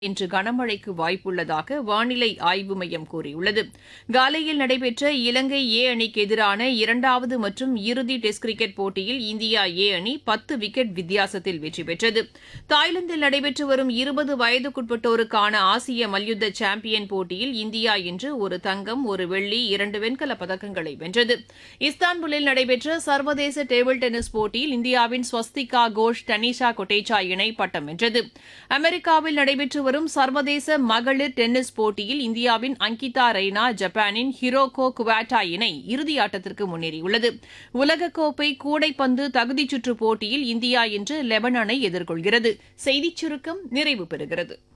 இன்று கனமழைக்கு வாய்ப்புள்ளதாக வானிலை ஆய்வு மையம் கூறியுள்ளது காலையில் நடைபெற்ற இலங்கை ஏ அணிக்கு எதிரான இரண்டாவது மற்றும் இறுதி டெஸ்ட் கிரிக்கெட் போட்டியில் இந்தியா ஏ அணி பத்து விக்கெட் வித்தியாசத்தில் வெற்றி பெற்றது தாய்லாந்தில் நடைபெற்று வரும் இருபது வயதுக்குட்பட்டோருக்கான ஆசிய மல்யுத்த சாம்பியன் போட்டியில் இந்தியா இன்று ஒரு தங்கம் ஒரு வெள்ளி இரண்டு வெண்கலப் பதக்கங்களை வென்றது இஸ்தான்புல்லில் நடைபெற்ற சர்வதேச டேபிள் டென்னிஸ் போட்டியில் இந்தியாவின் ஸ்வஸ்திகா கோஷ் டனிஷா கொட்டேச்சா இணை பட்டம் வென்றது அமெரிக்காவில் நடைபெற்று வரும் சர்வதேச மகளிர் டென்னிஸ் போட்டியில் இந்தியாவின் அங்கிதா ரெய்னா ஜப்பானின் ஹிரோகோ குவாட்டா இணை இறுதியாட்டத்திற்கு முன்னேறியுள்ளது உலகக்கோப்பை கூடைப்பந்து தகுதிச் சுற்றுப் போட்டியில் இந்தியா இன்று லெபனானை எதிர்கொள்கிறது செய்திச் சுருக்கம் நிறைவு பெறுகிறது